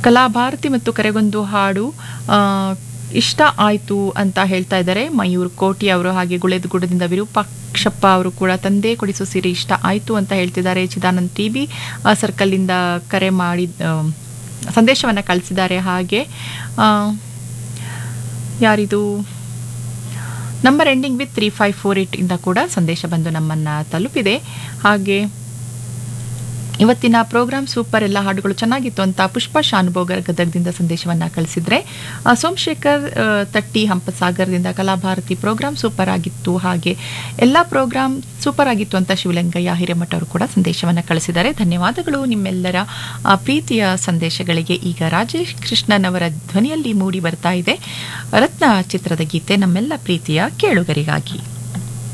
ಕಲಾಭಾರತಿ ಮತ್ತು ಕರೆಗೊಂದು ಹಾಡು ಆ, ಇಷ್ಟ ಆಯಿತು ಅಂತ ಹೇಳ್ತಾ ಇದ್ದಾರೆ ಮಯೂರ್ ಕೋಟಿ ಅವರು ಹಾಗೆ ಗುಳೆದಗುಡದಿಂದ ವಿರೂಪಾಕ್ಷಪ್ಪ ಅವರು ಕೂಡ ತಂದೆ ಕೊಡಿಸೋ ಸೀರೆ ಇಷ್ಟ ಆಯಿತು ಅಂತ ಹೇಳ್ತಿದ್ದಾರೆ ಚಿದಾನಂದ್ ಟಿ ಬಿ ಸರ್ಕಲ್ನಿಂದ ಕರೆ ಮಾಡಿ ಸಂದೇಶವನ್ನು ಕಳಿಸಿದ್ದಾರೆ ಹಾಗೆ ಆ, ಯಾರಿದು number ending with three five four eight ಇಂದ ಕೂಡ ಸಂದೇಶ ಬಂದು ನಮ್ಮನ್ನು ತಲುಪಿದೆ ಹಾಗೆ ಇವತ್ತಿನ ಪ್ರೋಗ್ರಾಮ್ ಸೂಪರ್ ಎಲ್ಲ ಹಾಡುಗಳು ಚೆನ್ನಾಗಿತ್ತು ಅಂತ ಪುಷ್ಪ ಶಾನುಭೋಗರ್ ಗದಗದಿಂದ ಸಂದೇಶವನ್ನು ಕಳಿಸಿದ್ರೆ ಆ, ಸೋಮಶೇಖರ್ ಆ, ತಟ್ಟಿ ಹಂಪಸಾಗರದಿಂದ ಕಲಾಭಾರತಿ ಪ್ರೋಗ್ರಾಮ್ ಸೂಪರ್ ಆಗಿತ್ತು ಹಾಗೆ ಎಲ್ಲ ಪ್ರೋಗ್ರಾಮ್ ಸೂಪರ್ ಆಗಿತ್ತು ಅಂತ ಶಿವಲಿಂಗಯ್ಯ ಹಿರೇಮಠ ಅವರು ಕೂಡ ಸಂದೇಶವನ್ನು ಕಳಿಸಿದ್ದಾರೆ ಧನ್ಯವಾದಗಳು ನಿಮ್ಮೆಲ್ಲರ ಆ, ಪ್ರೀತಿಯ ಸಂದೇಶಗಳಿಗೆ ಈಗ ರಾಜೇಶ್ ಕೃಷ್ಣನ್ ಅವರ ಧ್ವನಿಯಲ್ಲಿ ಮೂಡಿ ಬರ್ತಾ ಇದೆ ರತ್ನ ಚಿತ್ರದ ಗೀತೆ ನಮ್ಮೆಲ್ಲ ಪ್ರೀತಿಯ ಕೇಳುಗರಿಗಾಗಿ